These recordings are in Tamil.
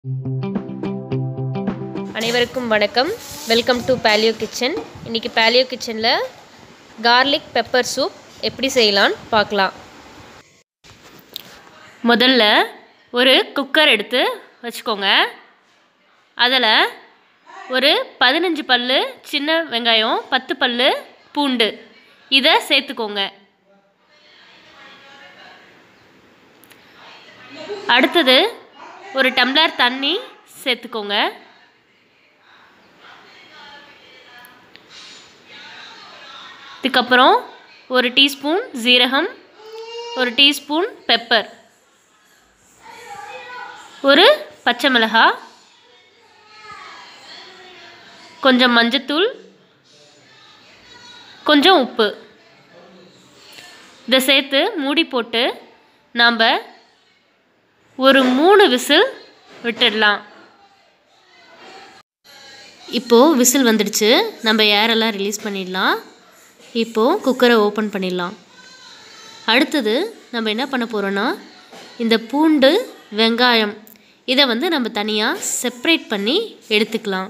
அனைவருக்கும் வணக்கம் வெல்கம் டு பேலியோ கிச்சன் இன்றைக்கி பேலியோ கிச்சனில் கார்லிக் பெப்பர் சூப் எப்படி செய்யலான்னு பார்க்கலாம் முதல்ல ஒரு குக்கர் எடுத்து வச்சுக்கோங்க அதில் ஒரு பதினஞ்சு பல் சின்ன வெங்காயம் பத்து பல் பூண்டு இதை சேர்த்துக்கோங்க அடுத்தது ஒரு டம்ளர் தண்ணி சேர்த்துக்கோங்க இதுக்கப்புறம் ஒரு டீஸ்பூன் ஜீரகம் ஒரு டீஸ்பூன் பெப்பர் ஒரு பச்சை மிளகாய் கொஞ்சம் மஞ்சத்தூள் கொஞ்சம் உப்பு இதை சேர்த்து மூடி போட்டு நாம் ஒரு மூணு விசில் விட்டுடலாம் இப்போது விசில் வந்துடுச்சு நம்ம ஏரெல்லாம் ரிலீஸ் பண்ணிடலாம் இப்போது குக்கரை ஓப்பன் பண்ணிடலாம் அடுத்தது நம்ம என்ன பண்ண போகிறோன்னா இந்த பூண்டு வெங்காயம் இதை வந்து நம்ம தனியாக செப்ரேட் பண்ணி எடுத்துக்கலாம்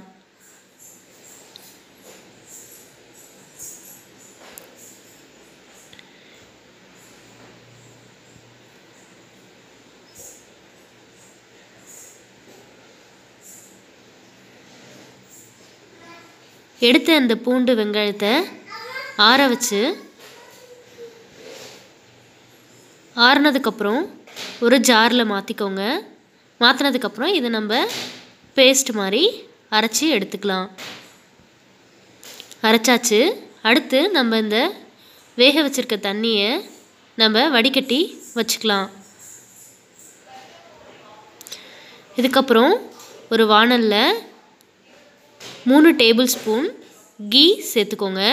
எடுத்த அந்த பூண்டு வெங்காயத்தை ஆற வச்சு ஆறுனதுக்கப்புறம் ஒரு ஜாரில் மாற்றிக்கோங்க மாற்றினதுக்கப்புறம் இதை நம்ம பேஸ்ட் மாதிரி அரைச்சி எடுத்துக்கலாம் அரைச்சாச்சு அடுத்து நம்ம இந்த வேக வச்சுருக்க தண்ணியை நம்ம வடிகட்டி வச்சுக்கலாம் இதுக்கப்புறம் ஒரு வானலில் மூணு டேபிள் ஸ்பூன் கீ சேர்த்துக்கோங்க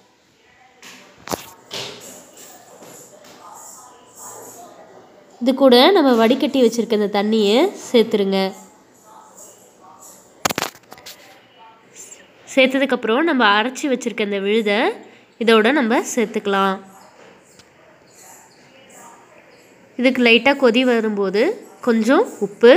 இது கூட நம்ம வடிகட்டி வச்சுருக்க இந்த தண்ணியை சேர்த்துருங்க சேர்த்ததுக்கப்புறம் நம்ம அரைச்சி வச்சுருக்க இந்த விழுதை இதோட நம்ம சேர்த்துக்கலாம் இதுக்கு லைட்டாக கொதி வரும்போது கொஞ்சம் உப்பு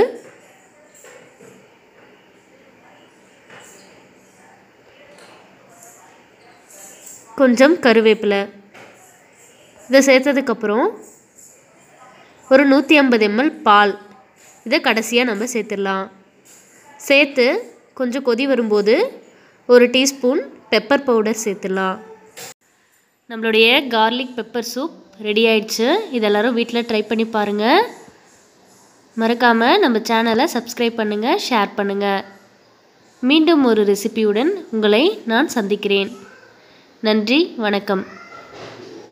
கொஞ்சம் கருவேப்பிலை இதை சேர்த்ததுக்கப்புறம் ஒரு நூற்றி ஐம்பது எம்எல் பால் இதை கடைசியாக நம்ம சேர்த்துடலாம் சேர்த்து கொஞ்சம் கொதி வரும்போது ஒரு டீஸ்பூன் பெப்பர் பவுடர் சேர்த்துடலாம் நம்மளுடைய கார்லிக் பெப்பர் சூப் ரெடி ஆயிடுச்சு இது எல்லோரும் வீட்டில் ட்ரை பண்ணி பாருங்கள் மறக்காமல் நம்ம சேனலை சப்ஸ்கிரைப் பண்ணுங்கள் ஷேர் பண்ணுங்கள் மீண்டும் ஒரு ரெசிபியுடன் உங்களை நான் சந்திக்கிறேன் நன்றி வணக்கம்